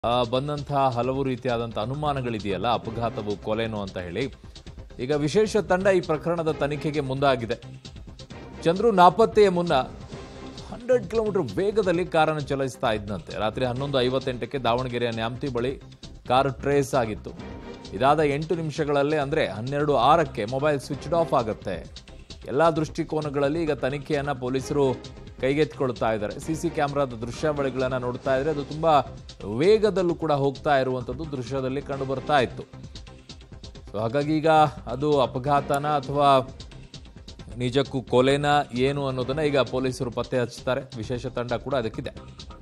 ಆ, ಬಂದಂತಹ ಹಲವು ರೀತಿಯಾದಂಥ ಅನುಮಾನಗಳಿದೆಯಲ್ಲ ಅಪಘಾತವು ಕೊಲೆನೋ ಅಂತ ಹೇಳಿ ಈಗ ವಿಶೇಷ ತಂಡ ಈ ಪ್ರಕರಣದ ತನಿಖೆಗೆ ಮುಂದಾಗಿದೆ ಚಂದ್ರು ನಾಪತ್ತೆಯ ಮುನ್ನ ಹಂಡ್ರೆಡ್ ಕಿಲೋಮೀಟರ್ ವೇಗದಲ್ಲಿ ಕಾರನ್ನು ಚಲಾಯಿಸ್ತಾ ಇದ್ದಂತೆ ರಾತ್ರಿ ಹನ್ನೊಂದು ಐವತ್ತೆಂಟಕ್ಕೆ ದಾವಣಗೆರೆಯ ನ್ಯಾಮತಿ ಬಳಿ ಕಾರು ಟ್ರೇಸ್ ಆಗಿತ್ತು ಇದಾದ ಎಂಟು ನಿಮಿಷಗಳಲ್ಲೇ ಅಂದರೆ ಹನ್ನೆರಡು ಆರಕ್ಕೆ ಮೊಬೈಲ್ ಸ್ವಿಚ್ಡ್ ಆಫ್ ಆಗುತ್ತೆ ಎಲ್ಲ ದೃಷ್ಟಿಕೋನಗಳಲ್ಲಿ ಈಗ ತನಿಖೆಯನ್ನ ಪೊಲೀಸರು ಕೈಗೆತ್ತಿಕೊಳ್ತಾ ಇದ್ದಾರೆ ಸಿ ಸಿ ಕ್ಯಾಮ್ರಾದ ದೃಶ್ಯಾವಳಿಗಳನ್ನ ನೋಡ್ತಾ ಇದ್ರೆ ಅದು ತುಂಬಾ ವೇಗದಲ್ಲೂ ಕೂಡ ಹೋಗ್ತಾ ಇರುವಂಥದ್ದು ದೃಶ್ಯದಲ್ಲಿ ಕಂಡು ಬರ್ತಾ ಇತ್ತು ಸೊ ಹಾಗಾಗಿ ಈಗ ಅದು ಅಪಘಾತನ ಅಥವಾ ನಿಜಕ್ಕೂ ಕೊಲೆನ ಏನು ಅನ್ನೋದನ್ನ ಈಗ ಪೊಲೀಸರು ಪತ್ತೆ ಹಚ್ತಾರೆ ವಿಶೇಷ ತಂಡ ಕೂಡ ಅದಕ್ಕಿದೆ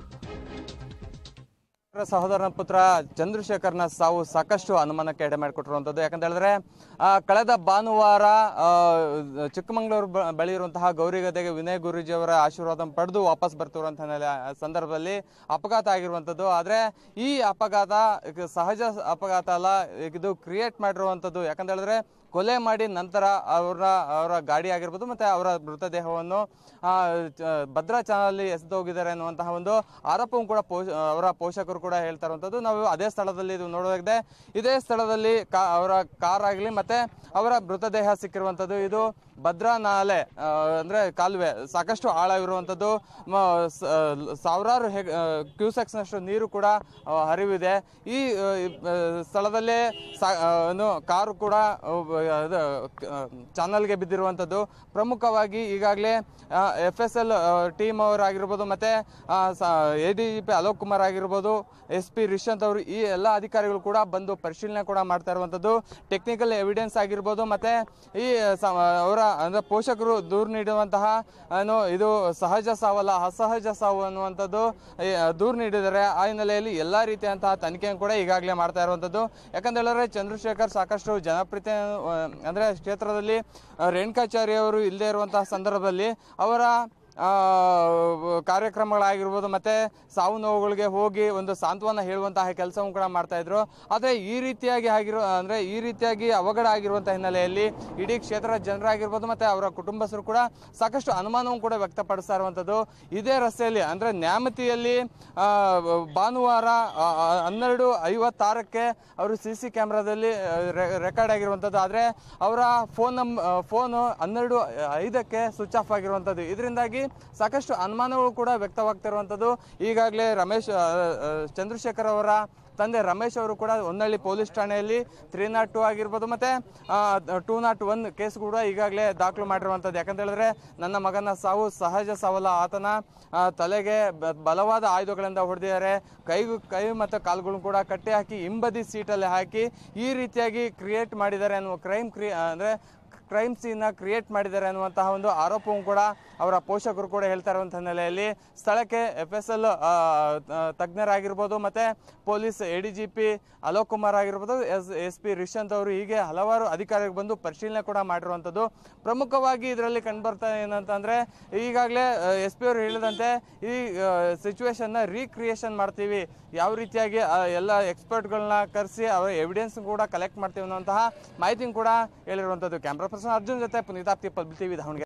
ಸಹೋದರನ ಪುತ್ರ ಚಂದ್ರಶೇಖರ್ನ ಸಾವು ಸಾಕಷ್ಟು ಅನುಮಾನಕ್ಕೆ ಎಡೆ ಮಾಡಿಕೊಟ್ಟಿರುವಂಥದ್ದು ಯಾಕಂತ ಹೇಳಿದ್ರೆ ಆ, ಕಳೆದ ಭಾನುವಾರ ಆ, ಚಿಕ್ಕಮಗಳೂರು ಬ- ಬಳಿ ಇರುವಂತಹ ಗೌರಿಗದ್ದೆಗೆ ವಿನಯ್ ಗುರೂಜಿ ಅವರ ಆಶೀರ್ವಾದ ಪಡೆದು ವಾಪಸ್ ಬರ್ತಿರುವಂತಹ ನೆಲೆ- ಸಂದರ್ಭದಲ್ಲಿ ಅಪಘಾತ ಆಗಿರುವಂಥದ್ದು ಆದರೆ ಈ ಅಪಘಾತ ಇದು ಸಹಜ ಅಪಘಾತ ಅಲ್ಲ ಇದು ಕ್ರಿಯೇಟ್ ಮಾಡಿರುವಂಥದ್ದು ಯಾಕಂತ ಹೇಳಿದ್ರೆ ಕೊಲೆ ಮಾಡಿ ನಂತರ ಅವರ ಅವರ ಗಾಡಿ ಆಗಿರ್ಬೋದು ಮತ್ತೆ ಅವರ ಮೃತದೇಹವನ್ನು ಆ, ಚ- ಭದ್ರಾ ಚಾನಲ್ ಎಸೆದೋಗಿದ್ದಾರೆ ಅನ್ನುವಂತಹ ಒಂದು ಆರೋಪವು ಕೂಡ ಪೋಷ ಅವರ ಪೋಷಕರು ಕೂಡ ಹೇಳ್ತಾ ಇರುವಂಥದ್ದು ನಾವು ಅದೇ ಸ್ಥಳದಲ್ಲಿ ಇದು ನೋಡೋದಾಗಿದೆ ಇದೇ ಸ್ಥಳದಲ್ಲಿ ಕಾ ಅವರ ಕಾರ್ ಆಗಲಿ ಮತ್ತೆ ಅವರ ಮೃತದೇಹ ಸಿಕ್ಕಿರುವಂಥದ್ದು ಇದು ಭದ್ರಾ ನಾಲೆ ಆ, ಅಂದ್ರೆ ಕಾಲುವೆ ಸಾಕಷ್ಟು ಆಳವಿರುವಂಥದ್ದು ಮ- ಸ- ಸಾವಿರಾರು ಹೆಗ್ ಕ್ಯೂಸೆಕ್ಸ್ನಷ್ಟು ನೀರು ಕೂಡ ಆ, ಹರಿವಿದೆ ಈ ಆ, ಈ, ಆ, ಸ್ಥಳದಲ್ಲೇ ಸಾ ಆ, ಏನು ಕಾರು ಕೂಡ ಆ, ಅದು ಚಾನಲ್ಗೆ ಬಿದ್ದಿರುವಂಥದ್ದು ಪ್ರಮುಖವಾಗಿ ಈಗಾಗಲೇ ಎಫ್ ಎಸ್ ಎಲ್ ಟೀಮ್ ಅವರಾಗಿರ್ಬೋದು ಮತ್ತೆ A D G P Alok Kumar ಆಗಿರ್ಬೋದು ಎಸ್ ಪಿ ರಿಷಂತ್ ಅವರು ಈ ಎಲ್ಲ ಅಧಿಕಾರಿಗಳು ಕೂಡ ಬಂದು ಪರಿಶೀಲನೆ ಕೂಡ ಮಾಡ್ತಾ ಇರುವಂಥದ್ದು ಟೆಕ್ನಿಕಲ್ ಎವಿಡೆನ್ಸ್ ಆಗಿರ್ಬೋದು ಮತ್ತೆ ಈ ಸ- ಅವರ ಅಂದ್ರೆ ಪೋಷಕರು ದೂರು ನೀಡುವಂತಹ ಏನು ಇದು ಸಹಜ ಸಾವಲ್ಲ ಅಸಹಜ ಸಾವು ಅನ್ನುವಂಥದ್ದು ಈ, ದೂರು ನೀಡಿದ್ದಾರೆ ಆ ಹಿನ್ನೆಲೆಯಲ್ಲಿ ಎಲ್ಲ ರೀತಿಯಂತಹ ತನಿಖೆಯನ್ನು ಕೂಡ ಈಗಾಗಲೇ ಮಾಡ್ತಾ ಇರುವಂಥದ್ದು ಯಾಕಂತ ಹೇಳಿದ್ರೆ ಚಂದ್ರಶೇಖರ್ ಸಾಕಷ್ಟು ಜನಪ್ರಿಯತೆ ಆ, ಅಂದ್ರೆ ಕ್ಷೇತ್ರದಲ್ಲಿ ಆ, ರೇಣುಕಾಚಾರ್ಯ ಅವರು ಇಲ್ಲದೆ ಇರುವಂತಹ ಸಂದರ್ಭದಲ್ಲಿ ಅವರ ಆ, ಕಾರ್ಯಕ್ರಮಗಳಾಗಿರ್ಬೋದು ಮತ್ತೆ ಸಾವು ನೋವುಗಳಿಗೆ ಹೋಗಿ ಒಂದು ಸಾಂತ್ವನ ಹೇಳುವಂತಹ ಕೆಲಸವನ್ನು ಕೂಡ ಮಾಡ್ತಾ ಇದ್ರು ಆದರೆ ಈ ರೀತಿಯಾಗಿ ಆಗಿರೋ ಅಂದ್ರೆ ಈ ರೀತಿಯಾಗಿ ಅವಘಡ ಆಗಿರುವಂತಹ ಹಿನ್ನೆಲೆಯಲ್ಲಿ ಇಡೀ ಕ್ಷೇತ್ರದ ಜನರಾಗಿರ್ಬೋದು ಮತ್ತೆ ಅವರ ಕುಟುಂಬಸ್ಥರು ಕೂಡ ಸಾಕಷ್ಟು ಅನುಮಾನವನ್ನು ಕೂಡ ವ್ಯಕ್ತಪಡಿಸ್ತಾ ಇರುವಂಥದ್ದು ಇದೇ ರಸ್ತೆಯಲ್ಲಿ ಅಂದ್ರೆ ನ್ಯಾಮತಿಯಲ್ಲಿ ಆ, ಭಾನುವಾರ ಆ, ಆ, ಹನ್ನೆರಡು ಐವತ್ತಾರಕ್ಕೆ ಅವರು ಸಿ ಸಿ ಕ್ಯಾಮ್ರಾದಲ್ಲಿ ರೆಕಾರ್ಡ್ ಆಗಿರುವಂಥದ್ದು ಆದರೆ ಅವರ ಫೋನ್ ನಂ ಫೋನು ಹನ್ನೆರಡು ಐದಕ್ಕೆ ಸ್ವಿಚ್ ಆಫ್ ಆಗಿರುವಂಥದ್ದು ಇದರಿಂದಾಗಿ ಸಾಕಷ್ಟು ಅನುಮಾನಗಳು ಕೂಡ ವ್ಯಕ್ತವಾಗ್ತಿರುವಂಥದ್ದು ಈಗಾಗಲೇ ರಮೇಶ್ ಆ, ಆ, ಚಂದ್ರಶೇಖರ್ ಅವರ ತಂದೆ ರಮೇಶ್ ಅವರು ಕೂಡ ಹೊನ್ನಳ್ಳಿ ಪೊಲೀಸ್ ಠಾಣೆಯಲ್ಲಿ ತ್ರೀ ನಾಟ್ ಟು ಆಗಿರ್ಬೋದು ಮತ್ತೆ ಟೂ ನಾಟ್ ಒನ್ ಕೇಸ್ ಕೂಡ ಈಗಾಗಲೇ ದಾಖಲು ಮಾಡಿರುವಂಥದ್ದು ಯಾಕಂತ ಹೇಳಿದ್ರೆ ನನ್ನ ಮಗನ ಸಾವು ಸಹಜ ಸಾವಲ್ಲ ಆತನ ಆ, ತಲೆಗೆ ಬ- ಬಲವಾದ ಆಯುಧಗಳಿಂದ ಹೊಡೆದಿದ್ದಾರೆ ಕೈಗೂ ಕೈ ಮತ್ತು ಕಾಲುಗಳನ್ನು ಕೂಡ ಕಟ್ಟಿ ಹಾಕಿ ಹಿಂಬದಿ ಸೀಟಲ್ಲಿ ಹಾಕಿ ಈ ರೀತಿಯಾಗಿ ಕ್ರಿಯೇಟ್ ಮಾಡಿದ್ದಾರೆ ಅನ್ನುವ ಕ್ರೈಮ್ ಕ್ರಿಯೇ ಅಂದರೆ ಕ್ರೈಮ್ ಸೀನ್ನ ಕ್ರಿಯೇಟ್ ಮಾಡಿದ್ದಾರೆ ಅನ್ನುವಂತಹ ಒಂದು ಆರೋಪവും ಕೂಡ ಅವರ ಪೋಷಕರು ಕೂಡ ಹೇಳ್ತಾ ಇರುವಂಥ ಹಿನ್ನೆಲೆಯಲ್ಲಿ ಸ್ಥಳಕ್ಕೆ ಎಫ್ ಎಸ್ ಎಲ್ ತಜ್ಞರಾಗಿರ್ಬೋದು ಮತ್ತೆ police A D G P Alok Kumar ಆಗಿರ್ಬೋದು ಎಸ್ ಎಸ್ ಪಿ ರಿಷಂತ್ ಅವರು ಹೀಗೆ ಹಲವಾರು ಅಧಿಕಾರಿಗಳು ಬಂದು ಪರಿಶೀಲನೆ ಕೂಡ ಮಾಡಿರುವಂಥದ್ದು ಪ್ರಮುಖವಾಗಿ ಇದರಲ್ಲಿ ಕಂಡುಬರ್ತಾ ಏನಂತಂದ್ರೆ ಈಗಾಗಲೇ ಎಸ್ ಪಿ ಅವರು ಹೇಳಿದಂತೆ ಈ ಸಿಚುವೇಶನ್ನ ರೀಕ್ರಿಯೇಷನ್ ಮಾಡ್ತೀವಿ ಯಾವ ರೀತಿಯಾಗಿ ಆ, ಎಲ್ಲ ಎಕ್ಸ್ಪರ್ಟ್ಗಳನ್ನ ಕರೆಸಿ ಅವರ ಎವಿಡೆನ್ಸ್ ಕೂಡ ಕಲೆಕ್ಟ್ ಮಾಡ್ತೀವಿ ಅನ್ನುವಂತಹ ಮಾಹಿತಿயும் ಕೂಡ ಹೇಳಿರುವಂಥದ್ದು ಕ್ಯಾಮ್ರಾ ಪರ್ಸನ್ ಅರ್ಜುನ್ ಜೊತೆ ಪುನೀತಾಪ್ತಿ ಪಬ್ಲಿಕ್ ಟಿವಿ ದಾವಣಗೆರೆ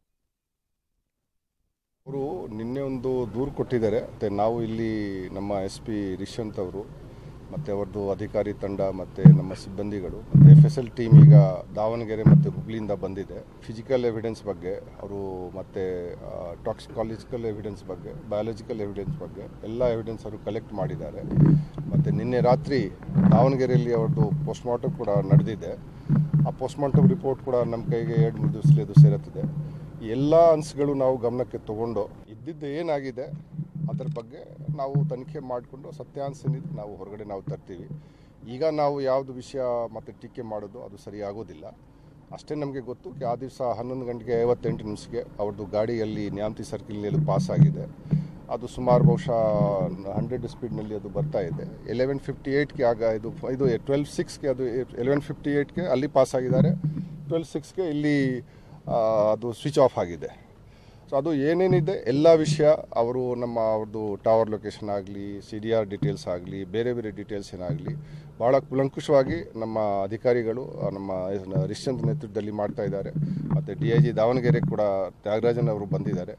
ಅವರು ನಿನ್ನೆ ಒಂದು ದೂರು ಕೊಟ್ಟಿದ್ದಾರೆ ಮತ್ತು ನಾವು ಇಲ್ಲಿ ನಮ್ಮ ಎಸ್ ಪಿ ರಿಷಂತ್ ಅವರು ಮತ್ತು ಅವ್ರದ್ದು ಅಧಿಕಾರಿ ತಂಡ ಮತ್ತು ನಮ್ಮ ಸಿಬ್ಬಂದಿಗಳು ಮತ್ತು ಎಫ್ ಎಸ್ ಎಲ್ ಟೀಮ್ ಈಗ ದಾವಣಗೆರೆ ಮತ್ತು ಹುಬ್ಳಿಯಿಂದ ಬಂದಿದೆ ಫಿಸಿಕಲ್ ಎವಿಡೆನ್ಸ್ ಬಗ್ಗೆ ಅವರು ಮತ್ತು ಟಾಕ್ಸಿಕಾಲಜಿಕಲ್ ಎವಿಡೆನ್ಸ್ ಬಗ್ಗೆ ಬಯಾಲಜಿಕಲ್ ಎವಿಡೆನ್ಸ್ ಬಗ್ಗೆ ಎಲ್ಲ ಎವಿಡೆನ್ಸ್ ಅವರು ಕಲೆಕ್ಟ್ ಮಾಡಿದ್ದಾರೆ ಮತ್ತು ನಿನ್ನೆ ರಾತ್ರಿ ದಾವಣಗೆರೆಯಲ್ಲಿ ಅವ್ರದ್ದು ಪೋಸ್ಟ್ಮಾರ್ಟಮ್ ಕೂಡ ನಡೆದಿದೆ ಆ ಪೋಸ್ಟ್ಮಾರ್ಟಮ್ ರಿಪೋರ್ಟ್ ಕೂಡ ನಮ್ಮ ಕೈಗೆ ಎರಡು ಮೂರು ದಿವಸದಲ್ಲಿ ಅದು ಸೇರುತ್ತದೆ ಈ ಎಲ್ಲ ಅನ್ಸ್ಗಳು ನಾವು ಗಮನಕ್ಕೆ ತಗೊಂಡು ಇದ್ದಿದ್ದು ಏನಾಗಿದೆ ಅದರ ಬಗ್ಗೆ ನಾವು ತನಿಖೆ ಮಾಡಿಕೊಂಡು ಸತ್ಯಾಂಶ ಏನಿದೆ ನಾವು ಹೊರಗಡೆ ನಾವು ತರ್ತೀವಿ ಈಗ ನಾವು ಯಾವುದು ವಿಷಯ ಮತ್ತು ಟೀಕೆ ಮಾಡೋದು ಅದು ಸರಿ ಆಗೋದಿಲ್ಲ ಅಷ್ಟೇ ನಮಗೆ ಗೊತ್ತು ಆ ದಿವಸ ಹನ್ನೊಂದು ಗಂಟೆಗೆ ಐವತ್ತೆಂಟು ನಿಮಿಷಕ್ಕೆ ಅವ್ರದ್ದು ಗಾಡಿಯಲ್ಲಿ ನ್ಯಾಮತಿ ಸರ್ಕಿಲ್ನಲ್ಲಿ ಪಾಸ್ ಆಗಿದೆ ಅದು ಸುಮಾರು ಬಹುಶಃ ಹಂಡ್ರೆಡ್ ಸ್ಪೀಡ್ನಲ್ಲಿ ಅದು ಬರ್ತಾ ಇದೆ ಎಲೆವೆನ್ ಫಿಫ್ಟಿ ಏಯ್ಟ್ಗೆ ಆಗ ಇದು ಇದು ಟ್ವೆಲ್ವ್ ಸಿಕ್ಸ್ಗೆ ಅದು ಎಲೆವೆನ್ ಫಿಫ್ಟಿ ಏಯ್ಟ್ಗೆ ಅಲ್ಲಿ ಪಾಸ್ ಆಗಿದ್ದಾರೆ ಟ್ವೆಲ್ ಸಿಕ್ಸ್ಗೆ ಇಲ್ಲಿ ಆ, ಅದು ಸ್ವಿಚ್ ಆಫ್ ಆಗಿದೆ ಸೊ ಅದು ಏನೇನಿದೆ ಎಲ್ಲ ವಿಷಯ ಅವರು ನಮ್ಮ ಅವ್ರದ್ದು ಟವರ್ ಲೊಕೇಶನ್ ಆಗಲಿ ಸಿ ಡಿ ಆರ್ ಡೀಟೇಲ್ಸ್ ಆಗಲಿ ಬೇರೆ ಬೇರೆ ಡೀಟೇಲ್ಸ್ ಏನಾಗಲಿ ಭಾಳ ಕುಲಂಕುಷವಾಗಿ ನಮ್ಮ ಅಧಿಕಾರಿಗಳು ಆ, ನಮ್ಮ ರಿಶ್ಚಂದ್ ನೇತೃತ್ವದಲ್ಲಿ ಮಾಡ್ತಾ ಇದ್ದಾರೆ ಮತ್ತು ಡಿ ಐ ಜಿ ದಾವಣಗೆರೆ ಕೂಡ ತ್ಯಾಗರಾಜನ್ ಅವರು ಬಂದಿದ್ದಾರೆ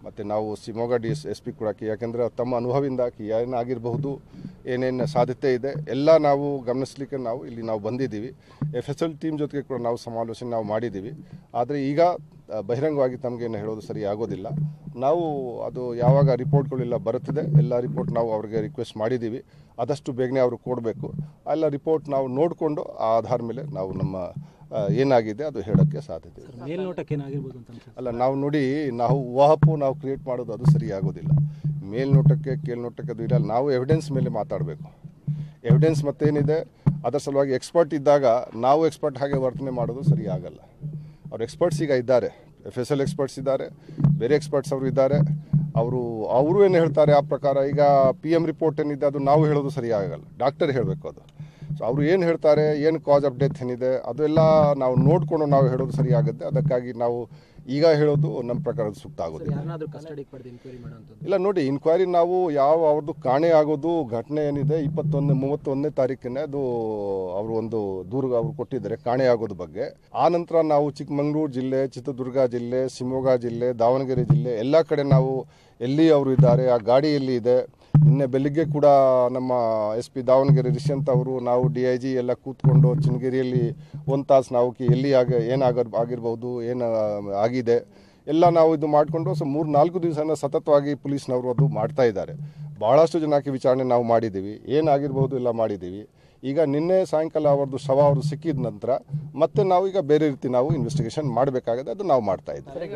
ಮತ್ತು ನಾವು Shivamogga D S S P ಕೂಡ ಯಾಕೆಂದರೆ ತಮ್ಮ ಅನುಭವದಿಂದ ಏನಾಗಿರಬಹುದು ಏನೇನು ಸಾಧ್ಯತೆ ಇದೆ ಎಲ್ಲ ನಾವು ಗಮನಿಸಲಿಕ್ಕೆ ನಾವು ಇಲ್ಲಿ ನಾವು ಬಂದಿದ್ದೀವಿ ಎಫ್ ಎಸ್ ಎಲ್ ಟೀಮ್ ಜೊತೆಗೆ ಕೂಡ ನಾವು ಸಮಾಲೋಚನೆ ನಾವು ಮಾಡಿದ್ದೀವಿ ಆದರೆ ಈಗ ಆ, ಬಹಿರಂಗವಾಗಿ ತಮಗೇನು ಹೇಳೋದು ಸರಿ ಆಗೋದಿಲ್ಲ ನಾವು ಅದು ಯಾವಾಗ ರಿಪೋರ್ಟ್ಗಳೆಲ್ಲ ಬರುತ್ತದೆ ಎಲ್ಲ ರಿಪೋರ್ಟ್ ನಾವು ಅವ್ರಿಗೆ ರಿಕ್ವೆಸ್ಟ್ ಮಾಡಿದ್ದೀವಿ ಆದಷ್ಟು ಬೇಗನೆ ಅವರು ಕೊಡಬೇಕು ಎಲ್ಲ ರಿಪೋರ್ಟ್ ನಾವು ನೋಡಿಕೊಂಡು ಆ ಆಧಾರ ಮೇಲೆ ನಾವು ನಮ್ಮ ಆ, ಏನಾಗಿದೆ ಅದು ಹೇಳೋಕ್ಕೆ ಸಾಧ್ಯತೆ ಇದೆ ಮೇಲ್ನೋಟಕ್ಕೆ ಏನಾಗಿರ್ಬೋದು ಅಂತ ಅನ್ಸುತ್ತೆ ಅಲ್ಲ ನಾವು ನೋಡಿ ನಾವು ಊಹಾಪು ನಾವು ಕ್ರಿಯೇಟ್ ಮಾಡೋದು ಅದು ಸರಿ ಆಗೋದಿಲ್ಲ ಮೇಲ್ನೋಟಕ್ಕೆ ಕೇಳ್ನೋಟಕ್ಕೆ ಅದು ಇಲ್ಲ ನಾವು ಎವಿಡೆನ್ಸ್ ಮೇಲೆ ಮಾತಾಡಬೇಕು ಎವಿಡೆನ್ಸ್ ಮತ್ತೇನಿದೆ ಅದರ ಸಲುವಾಗಿ ಎಕ್ಸ್ಪರ್ಟ್ ಇದ್ದಾಗ ನಾವು ಎಕ್ಸ್ಪರ್ಟ್ ಹಾಗೆ ವರ್ತನೆ ಮಾಡೋದು ಸರಿ ಆಗಲ್ಲ ಅವ್ರು ಎಕ್ಸ್ಪರ್ಟ್ಸ್ ಈಗ ಇದ್ದಾರೆ ಎಫ್ ಎಸ್ ಎಲ್ ಎಕ್ಸ್ಪರ್ಟ್ಸ್ ಇದ್ದಾರೆ ಬೇರೆ ಎಕ್ಸ್ಪರ್ಟ್ಸ್ ಅವರು ಇದ್ದಾರೆ ಅವರು ಅವರು ಏನು ಹೇಳ್ತಾರೆ ಆ ಪ್ರಕಾರ ಈಗ ಪಿ ಎಮ್ ರಿಪೋರ್ಟ್ ಏನಿದೆ ಅದು ನಾವು ಹೇಳೋದು ಸರಿ ಆಗಲ್ಲ ಡಾಕ್ಟರ್ ಹೇಳಬೇಕು ಅದು ಸೊ ಅವರು ಏನು ಹೇಳ್ತಾರೆ ಏನು ಕಾಸ್ ಆಫ್ ಡೆತ್ ಏನಿದೆ ಅದೆಲ್ಲ ನಾವು ನೋಡಿಕೊಂಡು ನಾವು ಹೇಳೋದು ಸರಿ ಆಗುತ್ತೆ ಅದಕ್ಕಾಗಿ ನಾವು ಈಗ ಹೇಳೋದು ನಮ್ಮ ಪ್ರಕಾರ ಅದು ಸೂಕ್ತ ಆಗೋದಿಲ್ಲ ಯಾರನ್ನಾದ್ರೂ ಕಸ್ಟಡಿಗೆ ಪಡೆದು ಎನ್ಕ್ವೈರಿ ಮಾಡುವಂಥದ್ದು ಇಲ್ಲ ನೋಡಿ ಇನ್ಕ್ವೈರಿ ನಾವು ಯಾವ ಅವ್ರದ್ದು ಕಾಣೆ ಆಗೋದು ಘಟನೆ ಏನಿದೆ ಇಪ್ಪತ್ತೊಂದು ಮೂವತ್ತೊಂದನೇ ತಾರೀಕಿನ ಅದು ಅವರು ಒಂದು ದೂರು ಅವರು ಕೊಟ್ಟಿದ್ದಾರೆ ಕಾಣೆ ಆಗೋದು ಬಗ್ಗೆ ಆ ನಂತರ ನಾವು ಚಿಕ್ಕಮಗಳೂರು ಜಿಲ್ಲೆ ಚಿತ್ರದುರ್ಗ ಜಿಲ್ಲೆ ಶಿವಮೊಗ್ಗ ಜಿಲ್ಲೆ ದಾವಣಗೆರೆ ಜಿಲ್ಲೆ ಎಲ್ಲ ಕಡೆ ನಾವು ಎಲ್ಲಿ ಅವರು ಇದ್ದಾರೆ ಆ ಗಾಡಿ ಎಲ್ಲಿ ಇದೆ ನಿನ್ನೆ ಬೆಳಿಗ್ಗೆ ಕೂಡ ನಮ್ಮ ಎಸ್ ಪಿ ದಾವಣಗೆರೆ ರಿಷಂತ್ ಅವರು ನಾವು ಡಿ ಐ ಜಿ ಎಲ್ಲ ಕೂತ್ಕೊಂಡು ಚಿನ್ನಗಿರಿಯಲ್ಲಿ ಒಂದು ತಾಸು ನಾವು ಕಿ- ಎಲ್ಲಿ ಆಗ ಏನಾಗ ಆಗಿರ್ಬೋದು ಏನು ಆಗಿದೆ ಎಲ್ಲ ನಾವು ಇದು ಮಾಡಿಕೊಂಡು ಸೊ ಮೂರು ನಾಲ್ಕು ದಿವಸನ ಸತತವಾಗಿ ಪೊಲೀಸ್ನವರು ಅದು ಮಾಡ್ತಾ ಇದ್ದಾರೆ ಭಾಳಷ್ಟು ಜನಕ್ಕೆ ವಿಚಾರಣೆ ನಾವು ಮಾಡಿದ್ದೀವಿ ಏನಾಗಿರ್ಬೋದು ಎಲ್ಲ ಮಾಡಿದ್ದೀವಿ ಈಗ ನಿನ್ನೆ ಸಾಯಂಕಾಲ ಅವ್ರದ್ದು ಶವ ಅವ್ರದ್ದು ಸಿಕ್ಕಿದ ನಂತರ ಮತ್ತೆ ನಾವು ಈಗ ಬೇರೆ ರೀತಿ ನಾವು ಇನ್ವೆಸ್ಟಿಗೇಷನ್ ಮಾಡಬೇಕಾಗಿದೆ ಅದು ನಾವು ಮಾಡ್ತಾ ಇದ್ದೀವಿ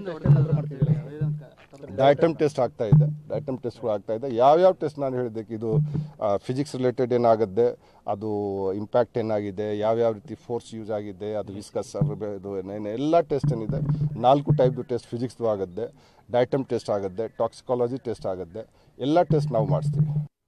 ಡೈಟಮ್ ಟೆಸ್ಟ್ ಆಗ್ತಾ ಇದೆ ಡೈಟಮ್ ಟೆಸ್ಟ್ಗಳು ಆಗ್ತಾ ಇದೆ ಯಾವ್ಯಾವ ಟೆಸ್ಟ್ ನಾನು ಹೇಳಿದ್ದಕ್ಕೆ ಇದು ಫಿಸಿಕ್ಸ್ ರಿಲೇಟೆಡ್ ಏನಾಗುತ್ತೆ ಅದು ಇಂಪ್ಯಾಕ್ಟ್ ಏನಾಗಿದೆ ಯಾವ್ಯಾವ ರೀತಿ ಫೋರ್ಸ್ ಯೂಸ್ ಆಗಿದೆ ಅದು ವಿಸ್ಕಸ್ ಇದು ಏನೇನು ಎಲ್ಲ ಟೆಸ್ಟ್ ಏನಿದೆ ನಾಲ್ಕು ಟೈಪ್ದು ಟೆಸ್ಟ್ ಫಿಸಿಕ್ಸ್ದು ಆಗುತ್ತೆ ಡೈಟಮ್ ಟೆಸ್ಟ್ ಆಗುತ್ತೆ ಟಾಕ್ಸಿಕಾಲಜಿ ಟೆಸ್ಟ್ ಆಗುತ್ತೆ ಎಲ್ಲ ಟೆಸ್ಟ್ ನಾವು ಮಾಡಿಸ್ತೀವಿ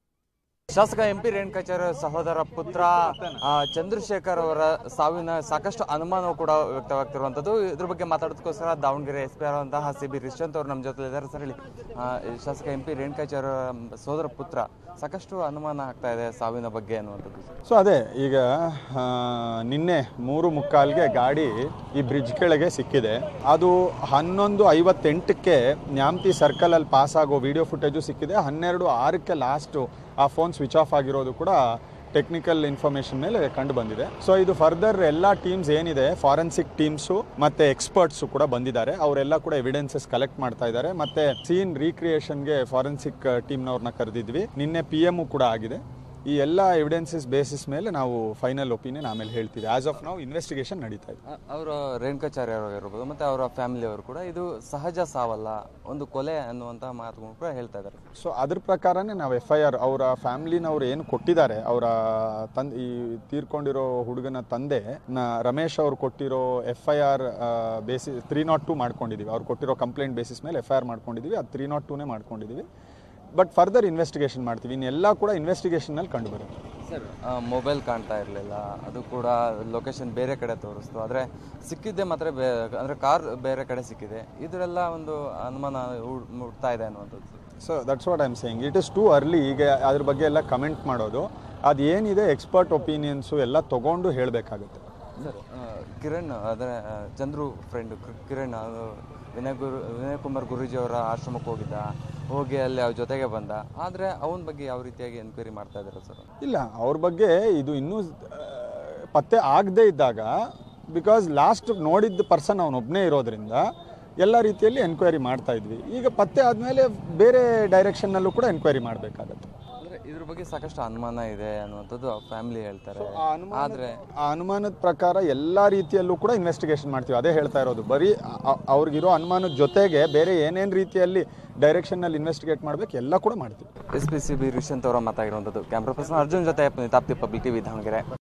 ಶಾಸಕ ಎಂ ಪಿ ರೇಣುಕಾಚಾರ್ಯ ಸಹೋದರ ಪುತ್ರ ಆ, ಚಂದ್ರಶೇಖರ್ ಅವರ ಸಾವಿನ ಸಾಕಷ್ಟು ಅನುಮಾನವು ಕೂಡ ವ್ಯಕ್ತವಾಗ್ತಿರುವಂಥದ್ದು ಇದ್ರ ಬಗ್ಗೆ ಮಾತಾಡೋದಕ್ಕೋಸ್ಕರ ದಾವಣಗೆರೆ ಎಸ್ ಪಿ ಆದಂತಹ ಸಿ ಬಿ ರಿಶ್ವಂತ್ ಅವರು ನಮ್ಮ ಜೊತೆ ಇದ್ದಾರೆ ಸರ್ ಹೇಳಿ ಆ, ಶಾಸಕ ಎಂ ಪಿ ರೇಣುಕಾಚಾರ್ಯ ಸಹೋದರ ಪುತ್ರ ಸಾಕಷ್ಟು ಅನುಮಾನ ಆಗ್ತಾ ಇದೆ ಸಾವಿನ ಬಗ್ಗೆ ಅನ್ನುವಂಥದ್ದು ಸೊ ಅದೇ ಈಗ ಆ, ನಿನ್ನೆ ಮೂರು ಮುಕ್ಕಾಲ್ಗೆ ಗಾಡಿ ಈ ಬ್ರಿಡ್ಜ್ ಕೆಳಗೆ ಸಿಕ್ಕಿದೆ ಅದು ಹನ್ನೊಂದು ಐವತ್ತೆಂಟಕ್ಕೆ ನ್ಯಾಮ್ತಿ ಸರ್ಕಲಲ್ಲಿ ಪಾಸ್ ಆಗೋ ವಿಡಿಯೋ ಫುಟೇಜು ಸಿಕ್ಕಿದೆ ಹನ್ನೆರಡು ಆರಕ್ಕೆ ಲಾಸ್ಟು ಆ ಫೋನ್ ಸ್ವಿಚ್ ಆಫ್ ಆಗಿರೋದು ಕೂಡ ಟೆಕ್ನಿಕಲ್ ಇನ್ಫಾರ್ಮೇಶನ್ ಮೇಲೆ ಕಂಡು ಬಂದಿದೆ ಸೊ ಇದು ಫರ್ದರ್ ಎಲ್ಲ ಟೀಮ್ಸ್ ಏನಿದೆ ಫಾರೆನ್ಸಿಕ್ ಟೀಮ್ಸು ಮತ್ತೆ ಎಕ್ಸ್ಪರ್ಟ್ಸು ಕೂಡ ಬಂದಿದ್ದಾರೆ ಅವರೆಲ್ಲ ಕೂಡ ಎವಿಡೆನ್ಸಸ್ ಕಲೆಕ್ಟ್ ಮಾಡ್ತಾ ಇದ್ದಾರೆ ಮತ್ತೆ ಸೀನ್ ರೀಕ್ರಿಯೇಷನ್ಗೆ ಫಾರೆನ್ಸಿಕ್ ಟೀಮ್ನವ್ರನ್ನ ಕರೆದಿದ್ವಿ ನಿನ್ನೆ ಪಿ ಎಮ್ ಕೂಡ ಆಗಿದೆ ಈ ಎಲ್ಲ ಎವಿಡೆನ್ಸಸ್ ಬೇಸಿಸ್ ಮೇಲೆ ನಾವು ಫೈನಲ್ ಒಪಿನಿಯನ್ ಆಮೇಲೆ ಹೇಳ್ತೀವಿ ಆಸ್ ಆಫ್ ನಾವು ಇನ್ವೆಸ್ಟಿಗೇಷನ್ ನಡೀತಾ ಇದೆ ಅವರ ರೇಣುಕಾಚಾರ್ಯ ಅವರು ಇರ್ಬೋದು ಮತ್ತೆ ಅವರ ಫ್ಯಾಮಿಲಿ ಅವರು ಕೂಡ ಇದು ಸಹಜ ಸಾವಲ್ಲ ಒಂದು ಕೊಲೆ ಅನ್ನುವಂತಹ ಮಾತುಗಳು ಕೂಡ ಹೇಳ್ತಾ ಇದ್ದಾರೆ ಸೊ ಅದ್ರ ಪ್ರಕಾರನೇ ನಾವು ಎಫ್ ಐ ಆರ್ ಅವರ ಫ್ಯಾಮಿಲಿನವ್ರು ಏನು ಕೊಟ್ಟಿದ್ದಾರೆ ಅವರ ತಂದ್ ಈ ತೀರ್ಕೊಂಡಿರೋ ಹುಡುಗನ ತಂದೆ ನ ರಮೇಶ್ ಅವ್ರು ಕೊಟ್ಟಿರೋ F I R basis three not two ಮಾಡ್ಕೊಂಡಿದ್ದೀವಿ ಅವ್ರು ಕೊಟ್ಟಿರೋ ಕಂಪ್ಲೇಂಟ್ ಬೇಸಿಸ್ ಮೇಲೆ ಎಫ್ ಐ ಆರ್ ಮಾಡ್ಕೊಂಡಿದ್ದೀವಿ ಅದು ತ್ರೀ ನಾಟ್ ಟೂನೇ ಮಾಡ್ಕೊಂಡಿದ್ದೀವಿ ಬಟ್ ಫರ್ದರ್ ಇನ್ವೆಸ್ಟಿಗೇಷನ್ ಮಾಡ್ತೀವಿ ಇನ್ನೆಲ್ಲ ಕೂಡ ಇನ್ವೆಸ್ಟಿಗೇಷನಲ್ಲಿ ಕಂಡು ಬರುತ್ತೆ ಸರ್ ಮೊಬೈಲ್ ಕಾಣ್ತಾ ಇರಲಿಲ್ಲ ಅದು ಕೂಡ ಲೊಕೇಶನ್ ಬೇರೆ ಕಡೆ ತೋರಿಸ್ತು ಆದರೆ ಸಿಕ್ಕಿದ್ದೆ ಮಾತ್ರ ಬೇ ಅಂದರೆ ಕಾರ್ ಬೇರೆ ಕಡೆ ಸಿಕ್ಕಿದೆ ಇದರೆಲ್ಲ ಒಂದು ಅನುಮಾನ ಹೂಡ್- ಮೂಡ್ತಾ ಇದೆ ಅನ್ನುವಂಥದ್ದು so that's what I'm saying it is too early ಈಗ ಅದ್ರ ಬಗ್ಗೆ ಎಲ್ಲ ಕಮೆಂಟ್ ಮಾಡೋದು ಅದು ಏನಿದೆ ಎಕ್ಸ್ಪರ್ಟ್ ಒಪಿನಿಯನ್ಸು ಎಲ್ಲ ತಗೊಂಡು ಹೇಳಬೇಕಾಗುತ್ತೆ ಸರ್ ಆ, ಕಿರಣ್ ಅದರ ಆ, ಚಂದ್ರು ಫ್ರೆಂಡ್ ಕಿರಣ್ ಅದು ವಿನಯ್ ಗುರು ವಿನಯ್ ಕುಮಾರ್ ಗುರೂಜಿ ಅವರ ಆಶ್ರಮಕ್ಕೆ ಹೋಗಿದ್ದ ಹೋಗಿ ಅಲ್ಲಿ ಅವ್ರ ಜೊತೆಗೆ ಬಂದ ಆದರೆ ಅವನ ಬಗ್ಗೆ ಯಾವ ರೀತಿಯಾಗಿ ಎನ್ಕ್ವೈರಿ ಮಾಡ್ತಾ ಇದ್ದಾರೆ ಸರ್ ಇಲ್ಲ ಅವ್ರ ಬಗ್ಗೆ ಇದು ಇನ್ನೂ ಆ, ಪತ್ತೆ ಆಗದೇ ಇದ್ದಾಗ ಬಿಕಾಸ್ ಲಾಸ್ಟ್ ನೋಡಿದ್ದ ಪರ್ಸನ್ ಅವನೊಬ್ಬನೇ ಇರೋದ್ರಿಂದ ಎಲ್ಲ ರೀತಿಯಲ್ಲಿ ಎನ್ಕ್ವೈರಿ ಮಾಡ್ತಾ ಇದ್ವಿ ಈಗ ಪತ್ತೆ ಆದಮೇಲೆ ಬೇರೆ ಡೈರೆಕ್ಷನ್ನಲ್ಲೂ ಕೂಡ ಎನ್ಕ್ವೈರಿ ಮಾಡಬೇಕಾಗತ್ತೆ ಅಂದರೆ ಇದ್ರ ಬಗ್ಗೆ ಸಾಕಷ್ಟು ಅನುಮಾನ ಇದೆ ಅನ್ನುವಂಥದ್ದು ಫ್ಯಾಮಿಲಿ ಹೇಳ್ತಾರೆ ಆದರೆ ಆ ಅನುಮಾನದ ಪ್ರಕಾರ ಎಲ್ಲ ರೀತಿಯಲ್ಲೂ ಕೂಡ ಇನ್ವೆಸ್ಟಿಗೇಷನ್ ಮಾಡ್ತೀವಿ ಅದೇ ಹೇಳ್ತಾ ಇರೋದು ಬರೀ ಅ- ಅ- ಅವ್ರಿಗಿರೋ ಅನುಮಾನದ ಜೊತೆಗೆ ಬೇರೆ ಏನೇನು ರೀತಿಯಲ್ಲಿ ಡೈರೆಕ್ಷನ್ನಲ್ಲಿ ಇನ್ವೆಸ್ಟಿಗೇಟ್ ಮಾಡಬೇಕು ಎಲ್ಲ ಕೂಡ ಮಾಡ್ತೀವಿ S P C B Rishanth ಅವರ ಮಾತಾಗಿರುವಂಥದ್ದು ಕ್ಯಾಮ್ರಾ ಪರ್ಸನ್ ಅರ್ಜುನ್ ಜೊತೆ ತಾಪ್ತಿ ಪಬ್ಲಿಕ್ ಟಿವಿ ದಾವಣಗೆರೆ